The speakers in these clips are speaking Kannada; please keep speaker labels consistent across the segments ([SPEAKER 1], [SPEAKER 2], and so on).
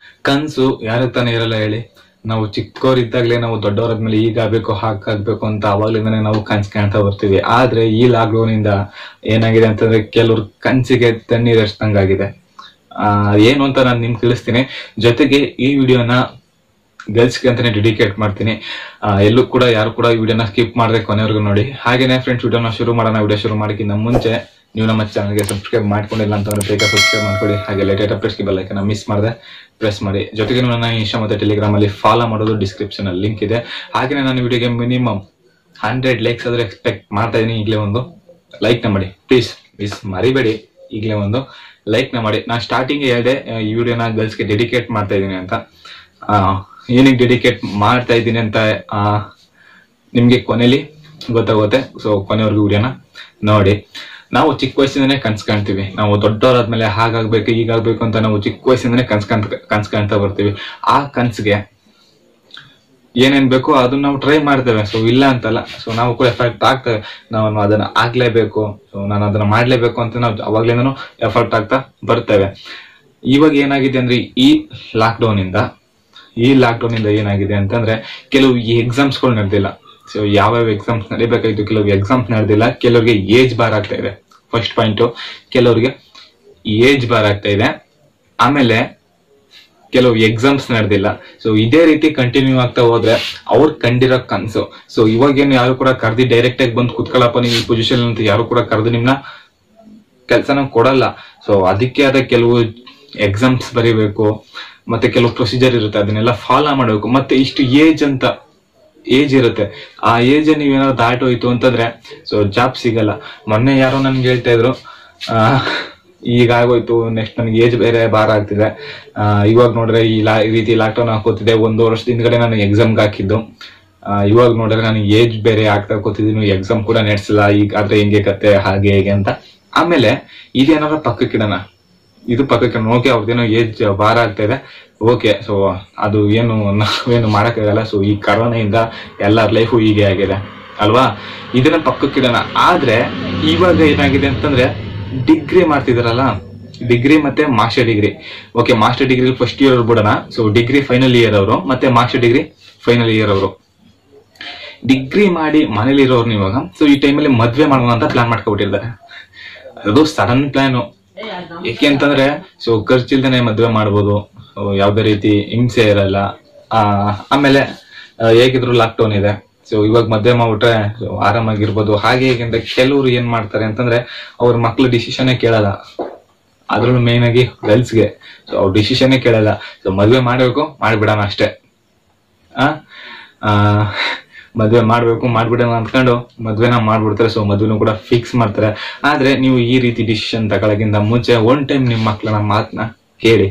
[SPEAKER 1] ಕನ್ಸು ಯಾರಿಗೆ ತಾನೇ ಇರಲ್ಲ ಹೇಳಿ ನಾವು ಚಿಕ್ಕವರಿದ್ದಾಗಲೇ ನಾವು ದೊಡ್ಡವರಾದ್ಮೇಲೆ ಈಗ ಆಗ್ಬೇಕು ಹಾಗಾಗ್ಬೇಕು ಅಂತ ಅವಾಗ್ಲಿಂದಾನೆ ನಾವು ಕನ್ಸು ಕಾಣ್ತಾ ಬರ್ತೀವಿ ಆದ್ರೆ ಈ ಲಾಕ್ಡೌನ್ ಇಂದ ಏನಾಗಿದೆ ಅಂತಂದ್ರೆ ಕೆಲವ್ರ ಕನ್ಸಿಗೆ ತಣ್ಣೀರ್ ಎಷ್ಟಂಗಾಗಿದೆ ಆ ಏನು ಅಂತ ನಾನು ನಿಮ್ಗೆ ತಿಳಿಸ್ತೀನಿ ಜೊತೆಗೆ ಈ ವಿಡಿಯೋನ ಗರ್ಲ್ಸ್ಗೆ ಅಂತಾನೆ ಡೆಡಿಕೇಟ್ ಮಾಡ್ತೀನಿ ಆ, ಎಲ್ಲೂ ಕೂಡ ಯಾರು ಕೂಡ ಈ ವಿಡಿಯೋನ ಸ್ಕಿಪ್ ಮಾಡದೆ ಕೊನೆವರೆಗೂ ನೋಡಿ ಹಾಗೇನೆ ಫ್ರೆಂಡ್ಸ್ ವಿಡಿಯೋನ ಶುರು ಮಾಡೋಣ ವಿಡಿಯೋ ಶುರು ಮಾಡೋಕ್ಕಿಂತ ಮುಂಚೆ ನೀವು ನಮ್ಮ ಚಾನಲ್ಗೆ ಸಬ್ಸ್ಕ್ರೈಬ್ ಮಾಡ್ಕೊಂಡಿಲ್ಲ ಅಂತಂದ್ರೆ ಬೇಗ ಸಬ್ಸ್ಕ್ರೈಬ್ ಮಾಡ್ಕೊಳ್ಳಿ ಹಾಗೆ ಲೇಟೆಸ್ಟ್ ಅಪ್ಡೇಟ್ಸ್ಗೆ ಬೆಲ್ ಐಕನ್ನ ಮಿಸ್ ಮಾಡದೆ ಪ್ರೆಸ್ ಮಾಡಿ ಜೊತೆಗೆ ನನ್ನ ಇನ್ಸ್ಟಾ ಮತ್ತೆ ಟೆಲಿಗ್ರಾಮ್ ಅಲ್ಲಿ ಫಾಲೋ ಮಾಡೋದು ಡಿಸ್ಕ್ರಿಪ್ಷನ್ ಅಲ್ಲಿ ಲಿಂಕ್ ಇದೆ ಹಾಗೆ ನಾನು ವಿಡಿಯೋಗೆ ಮಿನಿಮಮ್ ಹಂಡ್ರೆಡ್ ಲೈಕ್ಸ್ ಆದ್ರೆ ಎಕ್ಸ್ಪೆಕ್ಟ್ ಮಾಡ್ತಾ ಇದೀನಿ ಈಗಲೇ ಒಂದು ಲೈಕ್ ನ ಮಾಡಿ ಪ್ಲೀಸ್ ಮಿಸ್ ಮರಿಬೇಡಿ ಈಗಲೇ ಒಂದು ಲೈಕ್ ನ ಮಾಡಿ ನಾನು ಸ್ಟಾರ್ಟಿಂಗ್ ಹೇಳಿದೆ ಆ, ಈ ವಿಡಿಯೋನ ಗರ್ಲ್ಸ್ಗೆ ಡೆಡಿಕೇಟ್ ಮಾಡ್ತಾ ಇದ್ದೀನಿ ಅಂತ ಆ, ಏನಕ್ಕೆ ಡೆಡಿಕೇಟ್ ಮಾಡ್ತಾ ಇದ್ದೀನಿ ಅಂತ ಆ, ನಿಮ್ಗೆ ಕೊನೆಲಿ ಗೊತ್ತಾಗುತ್ತೆ ಸೊ ಕೊನೆವರೆಗೂ ವಿಡಿಯೋನ ನೋಡಿ ನಾವು ಚಿಕ್ಕ ವಯಸ್ಸಿಂದನೇ ಕನ್ಸ್ ಕಾಣ್ತೀವಿ ನಾವು ದೊಡ್ಡವರಾದ್ಮೇಲೆ ಹಾಗಾಗ್ಬೇಕು ಹೀಗಾಗ್ಬೇಕು ಅಂತ ನಾವು ಚಿಕ್ಕ ವಯಸ್ಸಿಂದನೇ ಕನ್ಸ್ ಕಾಣ್ ಕನ್ಸ್ ಕಾಣ್ತಾ ಬರ್ತೀವಿ ಆ ಕನ್ಸ್ಗೆ ಏನೇನ್ ಬೇಕೋ ಅದನ್ನ ನಾವು ಟ್ರೈ ಮಾಡ್ತೇವೆ ಸೊ ಇಲ್ಲ ಅಂತಲ್ಲ ಸೊ ನಾವು ಕೂಡ ಎಫರ್ಟ್ ಆಗ್ತೇವೆ ನಾವು ಅದನ್ನ ಆಗ್ಲೇಬೇಕು ಸೊ ನಾನು ಅದನ್ನ ಮಾಡ್ಲೇಬೇಕು ಅಂತ ನಾವು ಅವಾಗ್ಲಿಂದನೂ ಎಫರ್ಟ್ ಆಗ್ತಾ ಬರ್ತೇವೆ ಇವಾಗ ಏನಾಗಿದೆ ಅಂದ್ರೆ ಈ ಲಾಕ್ಡೌನ್ ಇಂದ ಈ ಲಾಕ್ಡೌನ್ ಇಂದ ಏನಾಗಿದೆ ಅಂತಂದ್ರೆ ಕೆಲವು ಎಕ್ಸಾಮ್ಸ್ ಗಳು ನಡೆದಿಲ್ಲ ಸೊ ಯಾವ್ಯಾವ ಎಕ್ಸಾಮ್ಸ್ ನಡಿಬೇಕಾಗಿತ್ತು ಕೆಲವು ಎಕ್ಸಾಮ್ಸ್ ನಡೆದಿಲ್ಲ ಕೆಲವರಿಗೆ ಏಜ್ ಬಾರ್ ಆಗ್ತಾ ಇದೆ ಫಸ್ಟ್ ಪಾಯಿಂಟ್ ಕೆಲವರಿಗೆ ಏಜ್ ಬಾರ್ ಆಗ್ತಾ ಇದೆ ಆಮೇಲೆ ಕೆಲವು ಎಕ್ಸಾಮ್ಸ್ ನಡೆದಿಲ್ಲ ಸೊ ಇದೇ ರೀತಿ ಕಂಟಿನ್ಯೂ ಆಗ್ತಾ ಹೋದ್ರೆ ಅವ್ರು ಕಂಡಿರೋ ಕನ್ಸು ಸೊ ಇವಾಗೇನು ಯಾರು ಕೂಡ ಕರ್ದಿ ಡೈರೆಕ್ಟ್ ಆಗಿ ಬಂದು ಕುತ್ಕೊಳ್ಳಪ್ಪ ನೀವು ಈ ಪೊಸಿಷನ್ ಅಂತ ಯಾರು ಕೂಡ ಕರೆದು ನಿಮ್ನ ಕೆಲಸನ ಕೊಡಲ್ಲ ಸೊ ಅದಕ್ಕೆ ಆದ ಕೆಲವು ಎಕ್ಸಾಮ್ಸ್ ಬರೀಬೇಕು ಮತ್ತೆ ಕೆಲವು ಪ್ರೊಸೀಜರ್ ಇರುತ್ತೆ ಅದನ್ನೆಲ್ಲ ಫಾಲೋ ಮಾಡಬೇಕು ಮತ್ತೆ ಇಷ್ಟು ಏಜ್ ಅಂತ ಏಜ್ ಇರುತ್ತೆ ಆ ಏಜ್ ನೀವೇನಾದ್ರು ದಾಟೋಯ್ತು ಅಂತಂದ್ರೆ ಸೊ ಜಾಬ್ ಸಿಗಲ್ಲ ಮೊನ್ನೆ ಯಾರೋ ನನ್ಗೆ ಹೇಳ್ತಾ ಇದ್ರು ಆ, ಈಗ ಆಗೋಯ್ತು ನೆಕ್ಸ್ಟ್ ನನಗೆ ಏಜ್ ಬೇರೆ ಭಾರ ಆಗ್ತಿದೆ ಆ, ಇವಾಗ ನೋಡ್ರೆ ಈ ಲಾ ಈ ರೀತಿ ಲಾಕ್ಡೌನ್ ಹಾಕೋತಿದೆ ಒಂದು ವರ್ಷದ ಹಿಂದ್ಗಡೆ ನಾನು ಎಕ್ಸಾಮ್ಗೆ ಹಾಕಿದ್ದು ಆ, ಇವಾಗ ನೋಡಿದ್ರೆ ನನಗೆ ಏಜ್ ಬೇರೆ ಆಗ್ತಾ ಕೂತಿದ್ದೀನಿ ಎಕ್ಸಾಮ್ ಕೂಡ ನಡೆಸಿಲ್ಲ ಈಗ ಆದ್ರೆ ಹೆಂಗೆ ಕತೆ ಹಾಗೆ ಹೇಗೆ ಅಂತ ಆಮೇಲೆ ಇದೇನಾದ್ರು ಪಕ್ಕಕ್ಕಿಡೋಣ ಇದು ಪಕ್ಕಕ್ಕೆ ಓಕೆ ಅವ್ರದ್ದೇನೋ ಏಜ್ ಭಾರ ಆಗ್ತಾ ಇದೆ ಓಕೆ ಸೊ ಅದು ಏನು ನಾವೇನು ಮಾಡೋಕ್ಕಾಗಲ್ಲ ಸೊ ಈ ಕರೋನಾಯಿಂದ ಎಲ್ಲರ ಲೈಫು ಹೀಗೆ ಆಗಿದೆ ಅಲ್ವಾ ಇದನ್ನ ಪಕ್ಕಕ್ಕಿಡೋಣ ಆದ್ರೆ ಇವಾಗ ಏನಾಗಿದೆ ಅಂತಂದ್ರೆ ಡಿಗ್ರಿ ಮಾಡ್ತಿದಾರಲ್ಲ ಡಿಗ್ರಿ ಮತ್ತೆ master degree okay master degree first year ಬಿಡೋಣ ಸೊ ಡಿಗ್ರಿ ಫೈನಲ್ ಇಯರ್ ಅವರು ಮತ್ತೆ ಮಾಸ್ಟರ್ ಡಿಗ್ರಿ ಫೈನಲ್ ಇಯರ್ ಅವರು ಡಿಗ್ರಿ ಮಾಡಿ ಮನೇಲಿ ಇರೋರ್ನ ಇವಾಗ ಸೊ ಈ ಟೈಮಲ್ಲಿ ಮದ್ವೆ ಮಾಡೋಣ ಅಂತ ಪ್ಲಾನ್ ಮಾಡ್ಕೊಬಿಟ್ಟಿರ್ತಾರೆ ಅದು ಸಡನ್ ಪ್ಲಾನು ಏಕೆ ಅಂತಂದ್ರೆ ಸೊ ಖರ್ಚಿಲ್ದೇನೆ ಮದ್ವೆ ಮಾಡ್ಬೋದು ಸೊ ಯಾವ್ದೇ ರೀತಿ ಹಿಂಸೆ ಇರಲ್ಲ ಆ, ಆಮೇಲೆ ಆ, ಹೇಗಿದ್ರು ಲಾಕ್ಡೌನ್ ಇದೆ ಸೊ ಇವಾಗ ಮದ್ವೆ ಮಾಡ್ಬಿಟ್ರೆ so ಆರಾಮಾಗಿರ್ಬೋದು ಹಾಗೆ ಹೀಗೆ ಅಂತ ಕೆಲವ್ರು ಏನ್ ಮಾಡ್ತಾರೆ ಅಂತಂದ್ರೆ ಅವ್ರ ಮಕ್ಳು ಡಿಸಿಷನ್ ಕೇಳಲ್ಲ ಅದ್ರಲ್ಲೂ ಮೇನ್ ಆಗಿ ಗರ್ಲ್ಸ್ಗೆ ಸೊ ಅವ್ರ ಡಿಸಿಷನ್ ಕೇಳಲ್ಲ ಸೊ ಮದ್ವೆ ಮಾಡ್ಬೇಕು ಮಾಡ್ಬಿಡೋಣ ಅಷ್ಟೇ ಆ ಆ, ಮದ್ವೆ ಮಾಡ್ಬೇಕು ಮಾಡ್ಬಿಡೋಣ ಅಂದ್ಕೊಂಡು ಮದ್ವೆನ ಮಾಡ್ಬಿಡ್ತಾರೆ ಸೊ ಮದ್ವೆನೂ ಕೂಡ ಫಿಕ್ಸ್ ಮಾಡ್ತಾರೆ ಆದ್ರೆ ನೀವು ಈ ರೀತಿ ಡಿಸಿಷನ್ ತಗೊಳಕ್ಕಿಂತ ಮುಂಚೆ ಒನ್ ಟೈಮ್ ನಿಮ್ಮ ಮಕ್ಳನ್ನ ಮಾತನ್ನ ಕೇಳಿ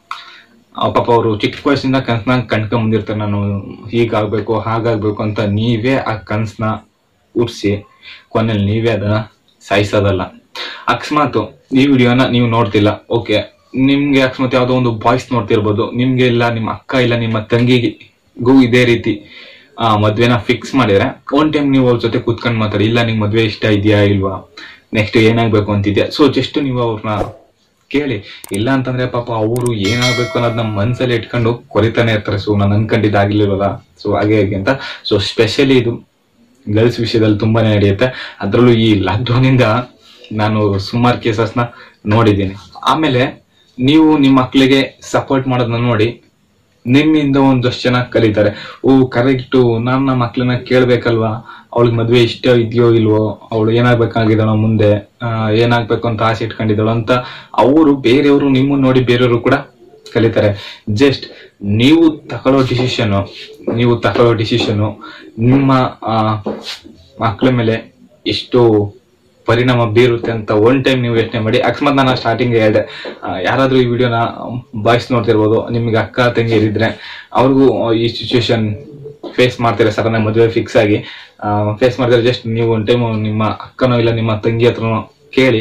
[SPEAKER 1] ಆ ಪಾಪ ಅವರು ಚಿಕ್ಕ ವಯಸ್ಸಿಂದ ಕನ್ಸ್ನ ಕಣ್ಕೊಂಡ್ ಬಂದಿರ್ತಾರೆ ನಾನು ಹೀಗಾಗ್ಬೇಕು ಹಾಗಾಗ್ಬೇಕು ಅಂತ ನೀವೇ ಆ ಕನ್ಸ್ನ ಉರ್ಸಿ ಕೊನೆಯಲ್ಲಿ ನೀವೇ ಅದನ್ನ ಸಾಯಿಸೋದಲ್ಲ ಅಕಸ್ಮಾತ್ ಈ ವಿಡಿಯೋನ ನೀವು ನೋಡ್ತಿಲ್ಲ ಓಕೆ ನಿಮ್ಗೆ ಅಕಸ್ಮಾತ್ ಯಾವ್ದೋ ಒಂದು ಬಾಯ್ಸ್ ನೋಡ್ತಿರ್ಬೋದು ನಿಮ್ಗೆ ಇಲ್ಲ ನಿಮ್ಮ ಅಕ್ಕ ಇಲ್ಲ ನಿಮ್ಮ ತಂಗಿಗೂ ಇದೇ ರೀತಿ ಆ ಮದ್ವೆನ ಫಿಕ್ಸ್ ಮಾಡಿದ್ರೆ ಒನ್ ಟೈಮ್ ನೀವು ಅವ್ರ ಜೊತೆ ಕೂತ್ಕೊಂಡು ಮಾತಾಡಿ ಇಲ್ಲ ನಿಂಗೆ ಮದ್ವೆ ಇಷ್ಟ ಇದೆಯಾ ಇಲ್ವಾ ನೆಕ್ಸ್ಟ್ ಏನಾಗ್ಬೇಕು ಅಂತಿದ್ಯಾ ಸೊ ಜಸ್ಟ್ ನೀವು ಅವ್ರನ್ನ ಕೇಳಿ ಇಲ್ಲ ಅಂತಂದ್ರೆ ಪಾಪ ಅವರು ಏನಾಗ್ಬೇಕು ಅನ್ನೋದ್ ನಮ್ಮ ಮನ್ಸಲ್ಲಿ ಇಟ್ಕೊಂಡು ಕೊರಿತಾನೆ ಇರ್ತಾರೆ ಸೊ ನಾನು ಅನ್ಕೊಂಡಿದ್ದಾಗಿರ್ಲಿಲ್ವಲ್ಲ ಸೊ ಹಾಗೆ ಹಾಗೆ ಅಂತ ಸೊ ಸ್ಪೆಷಲಿ ಇದು ಗರ್ಲ್ಸ್ ವಿಷಯದಲ್ಲಿ ತುಂಬಾನೇ ನಡೆಯುತ್ತೆ ಅದರಲ್ಲೂ ಈ ಲಾಕ್ಡೌನ್ ಇಂದ ನಾನು ಸುಮಾರು ಕೇಸಸ್ನ ನೋಡಿದ್ದೀನಿ ಆಮೇಲೆ ನೀವು ನಿಮ್ಮ ಮಕ್ಕಳಿಗೆ ಸಪೋರ್ಟ್ ಮಾಡೋದನ್ನ ನೋಡಿ ನಿಮ್ಮಿಂದ ಒಂದಷ್ಟು ಜನ ಕಲಿತಾರೆ ಓ ಕರೆಕ್ಟು ನಾನು ನಮ್ಮ ಮಕ್ಳನ್ನ ಕೇಳ್ಬೇಕಲ್ವಾ ಅವಳಿಗೆ ಮದ್ವೆ ಇಷ್ಟ ಇದೆಯೋ ಇಲ್ವೋ ಅವಳು ಏನಾಗ್ಬೇಕಾಗಿದ್ದಾಳೋ ಮುಂದೆ ಆ, ಏನಾಗ್ಬೇಕು ಅಂತ ಆಸೆ ಇಟ್ಕೊಂಡಿದ್ದಾಳೋ ಅಂತ ಅವರು ಬೇರೆಯವರು ನಿಮ್ಮನ್ನ ನೋಡಿ ಬೇರೆಯವರು ಕೂಡ ಕಲಿತಾರೆ ಜಸ್ಟ್ ನೀವು ತಗೊಳ್ಳೋ ಡಿಸಿಷನ್ ನೀವು ತಗೊಳ್ಳೋ ಡಿಸಿಷನ್ ನಿಮ್ಮ ಆ, ಮಕ್ಕಳ ಮೇಲೆ ಎಷ್ಟು ಪರಿಣಾಮ ಬೀರುತ್ತೆ ಅಂತ ಒನ್ ಟೈಮ್ ನೀವು ಯೋಚನೆ ಮಾಡಿ ಅಕಸ್ಮಾತ್ ನಾನು ಸ್ಟಾರ್ಟಿಂಗ್ ಹೇಳಿದೆ ಆ, ಯಾರಾದ್ರೂ ಈ ವಿಡಿಯೋನ ಬಾಯ್ಸ್ ನೋಡ್ತಿರ್ಬೋದು ನಿಮ್ಗೆ ಅಕ್ಕ ತಂಗಿ ಇದ್ರೆ ಅವ್ರಿಗೂ ಈ ಸಿಚುವೇಶನ್ ಫೇಸ್ ಮಾಡ್ತಾರೆ ಸಡನ್ ಮದುವೆ ಫಿಕ್ಸ್ ಆಗಿ ಫೇಸ್ ಮಾಡ್ತಾರೆ ಜಸ್ಟ್ ನೀವು ಒನ್ ಟೈಮ್ ನಿಮ್ಮ ಅಕ್ಕನೋ ಇಲ್ಲ ನಿಮ್ಮ ತಂಗಿ ಹತ್ರನೋ ಕೇಳಿ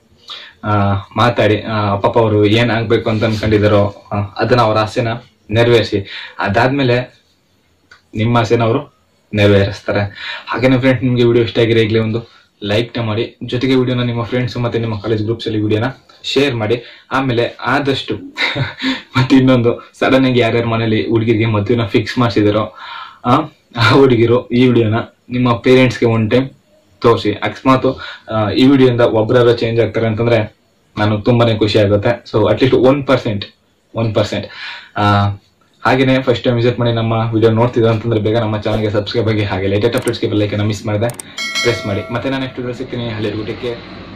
[SPEAKER 1] ಆ, ಮಾತಾಡಿ ಆ, ಪಾಪ ಅವರು ಏನ್ ಆಗ್ಬೇಕು ಅಂತ ಅನ್ಕೊಂಡಿದಾರೋ ಆ, ಅದನ್ನ ಅವ್ರ ಆಸೆನ ನೆರವೇರಿಸಿ ಅದಾದ್ಮೇಲೆ ನಿಮ್ಮ ಆಸೆನ ಅವರು ನೆರವೇರಿಸ್ತಾರೆ ಹಾಗೇನೆ ಫ್ರೆಂಡ್ಸ್ ನಿಮ್ಗೆ ವಿಡಿಯೋ ಇಷ್ಟ ಆಗಿರೋ ಈಗಲೇ ಒಂದು ಲೈಕ್ ನ ಮಾಡಿ ಜೊತೆಗೆ ವಿಡಿಯೋನ ನಿಮ್ಮ ಫ್ರೆಂಡ್ಸ್ ಮತ್ತೆ ನಿಮ್ಮ ಕಾಲೇಜ್ ಗ್ರೂಪ್ಸ್ ಅಲ್ಲಿ ವಿಡಿಯೋನ ಶೇರ್ ಮಾಡಿ ಆಮೇಲೆ ಆದಷ್ಟು ಮತ್ತೆ ಇನ್ನೊಂದು ಸಡನ್ ಆಗಿ ಯಾರ್ಯಾರ ಮನೇಲಿ ಹುಡುಗಿರಿಗೆ ಮದುವೆನ ಫಿಕ್ಸ್ ಮಾಡಿಸಿದಾರೋ ಆ ಆ ಹುಡುಗಿರು ಈ ವಿಡಿಯೋನ ನಿಮ್ಮ ಪೇರೆಂಟ್ಸ್ಗೆ ಒನ್ ಟೈಮ್ ತೋರಿಸಿ ಅಕಸ್ಮಾತ್ ಆ, ಈ ವಿಡಿಯೋಯಿಂದ ಒಬ್ಬರಾದ್ರೂ ಚೇಂಜ್ ಆಗ್ತಾರೆ ಅಂತಂದ್ರೆ ನಾನು ತುಂಬಾನೇ ಖುಷಿ ಆಗುತ್ತೆ so at least one percent one percent ಹಾಗೇನೆ ಫಸ್ಟ್ ಟೈಮ್ ವಿಸಿಟ್ ಮಾಡಿ ನಮ್ಮ ವಿಡಿಯೋ ನೋಡ್ತಿದ್ರು ಅಂತಂದ್ರೆ ಬೇಗ ನಮ್ಮ ಚಾನಲ್ಗೆ ಸಬ್ಸ್ಕ್ರೈಬ್ ಆಗಿ ಹಾಗೆ ಲೇಟೆಸ್ಟ್ ಅಪ್ಡೇಟ್ಸ್ಗೆ ಬೆಲ್ಲೈಕನ್ನ ಮಿಸ್ ಮಾಡಿದೆ ಪ್ರೆಸ್ ಮಾಡಿ ಮತ್ತೆ ನಾನು ನೆಕ್ಸ್ಟ್ ಸಿಗ್ತೀನಿ ಅಲ್ಲಿ ಟೇಕ್ ಕೇರ್